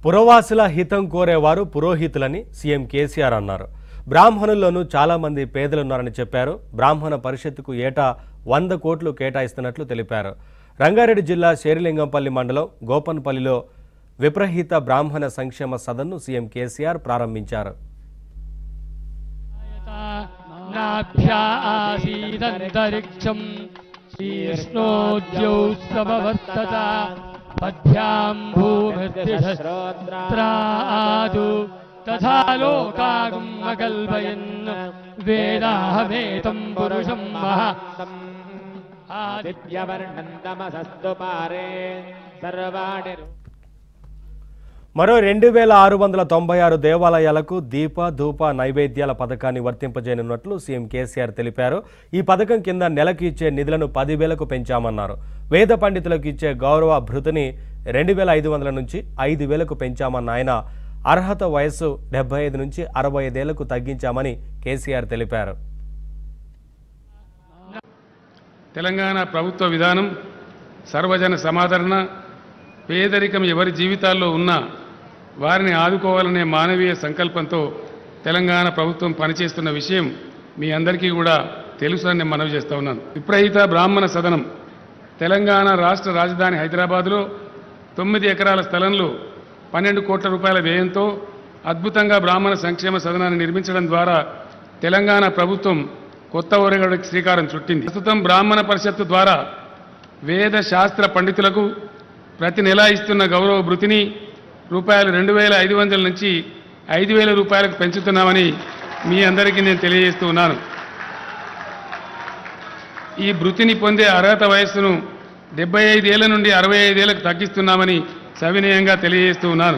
పురవాసుల హితం కోరేవారు పురోహితులని సీఎం కేసీఆర్ అన్నారు బ్రాహ్మణుల్లోనూ చాలా మంది పేదలున్నారని చెప్పారు బ్రాహ్మణ పరిషత్తుకు ఏటా వంద కోట్లు కేటాయిస్తున్నట్లు తెలిపారు రంగారెడ్డి జిల్లా శేరిలింగంపల్లి మండలం గోపన్పల్లిలో విప్రహిత బ్రాహ్మణ సంక్షేమ సదన్ను సీఎం కేసీఆర్ ప్రారంభించారు నాభ్యాసీదంతరిక్షం శీర్ష్ణోద్యౌస్తమవర్తత పద్భ్యాం భూమిర్దిశస్త్రాదు తథా లోకాగం అకల్పయన్ వేదాహమేతం పురుషం మహా ఆదిత్యవర్ణంతమసస్తు పారే సర్వాణి మరో రెండు వేల ఆరు వందల తొంభై ఆరు దేవాలయాలకు దీప ధూప నైవేద్యాల పథకాన్ని వర్తింపజేయనున్నట్లు సీఎం కేసీఆర్ తెలిపారు ఈ పథకం కింద నెలకు ఇచ్చే నిధులను పదివేలకు పెంచామన్నారు వేద పండితులకు ఇచ్చే గౌరవ భృతిని రెండు వేల ఐదు వందల నుంచి ఐదు వేలకు పెంచామన్న ఆయన అర్హత వయస్సు డెబ్బై ఐదు నుంచి అరవై ఐదేళ్లకు తగ్గించామని కేసీఆర్ తెలిపారు తెలంగాణ ప్రభుత్వ విధానం సర్వజన సమాదరణ పేదరికం ఎవరి జీవితాల్లో ఉన్నా వారిని ఆదుకోవాలనే మానవీయ సంకల్పంతో తెలంగాణ ప్రభుత్వం పనిచేస్తున్న విషయం మీ అందరికీ కూడా తెలుసు అని నేను మనవి చేస్తా ఉన్నాను విప్రహిత బ్రాహ్మణ సదనం తెలంగాణ రాష్ట్ర రాజధాని హైదరాబాదులో తొమ్మిది ఎకరాల స్థలంలో పన్నెండు కోట్ల రూపాయల వ్యయంతో అద్భుతంగా బ్రాహ్మణ సంక్షేమ సదనాన్ని నిర్మించడం ద్వారా తెలంగాణ ప్రభుత్వం కొత్త ఒరగడికి శ్రీకారం చుట్టింది ప్రస్తుతం బ్రాహ్మణ పరిషత్తు ద్వారా వేద శాస్త్ర పండితులకు ప్రతి నెల ఇస్తున్న గౌరవ భృతిని రూపాయలు రెండు వేల ఐదు వందల నుంచి ఐదు వేల రూపాయలకు పెంచుతున్నామని మీ అందరికీ నేను తెలియజేస్తూ ఉన్నాను ఈ భృతిని పొందే అర్హత వయస్సును డెబ్బై ఐదేళ్ల నుండి అరవై ఐదేళ్లకు తగ్గిస్తున్నామని సవినయంగా తెలియజేస్తూ ఉన్నాను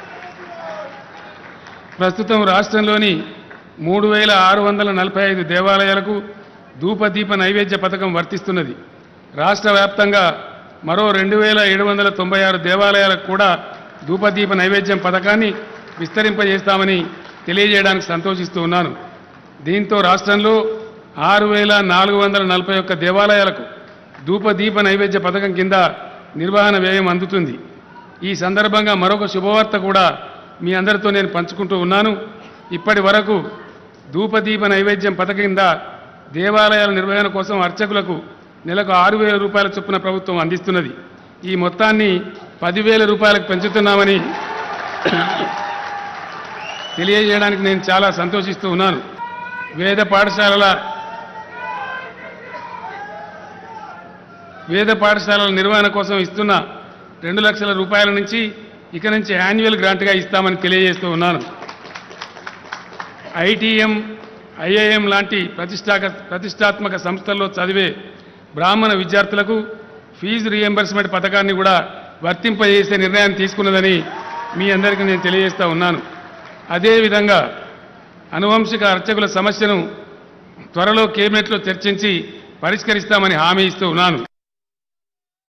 ప్రస్తుతం రాష్ట్రంలోని మూడు వేల ఆరు వందల నలభై ఐదు దేవాలయాలకు ధూపదీప నైవేద్య పథకం వర్తిస్తున్నది రాష్ట్ర వ్యాప్తంగా మరో రెండు వేల ఏడు వందల తొంభై ఆరు దేవాలయాలకు కూడా ధూపదీప నైవేద్యం పథకాన్ని విస్తరింపజేస్తామని తెలియజేయడానికి సంతోషిస్తూ ఉన్నాను దీంతో రాష్ట్రంలో ఆరు వేల నాలుగు వందల నలభై ఒక్క దేవాలయాలకు ధూపదీప నైవేద్య పథకం కింద నిర్వహణ వ్యయం అందుతుంది ఈ సందర్భంగా మరొక శుభవార్త కూడా మీ అందరితో నేను పంచుకుంటూ ఉన్నాను ఇప్పటి వరకు ధూపదీప నైవేద్యం పథకం కింద దేవాలయాల నిర్వహణ కోసం అర్చకులకు నెలకు ఆరు వేల రూపాయల చొప్పున ప్రభుత్వం అందిస్తున్నది ఈ మొత్తాన్ని పదివేల రూపాయలకు పెంచుతున్నామని తెలియజేయడానికి నేను చాలా సంతోషిస్తూ ఉన్నాను వేద పాఠశాలల వేద పాఠశాలల నిర్వహణ కోసం ఇస్తున్న రెండు లక్షల రూపాయల నుంచి ఇక నుంచి యాన్యువల్ గ్రాంట్గా ఇస్తామని తెలియజేస్తూ ఉన్నాను ఐటీఎం ఐఐఎం లాంటి ప్రతిష్టాక ప్రతిష్టాత్మక సంస్థల్లో చదివే బ్రాహ్మణ విద్యార్థులకు ఫీజు రియంబర్స్మెంట్ పథకాన్ని కూడా వర్తింపజేసే నిర్ణయాన్ని తీసుకున్నదని మీ అందరికీ నేను తెలియజేస్తా ఉన్నాను అదేవిధంగా అనువంశిక అర్చకుల సమస్యను త్వరలో కేబినెట్లో చర్చించి పరిష్కరిస్తామని హామీ ఇస్తూ ఉన్నాను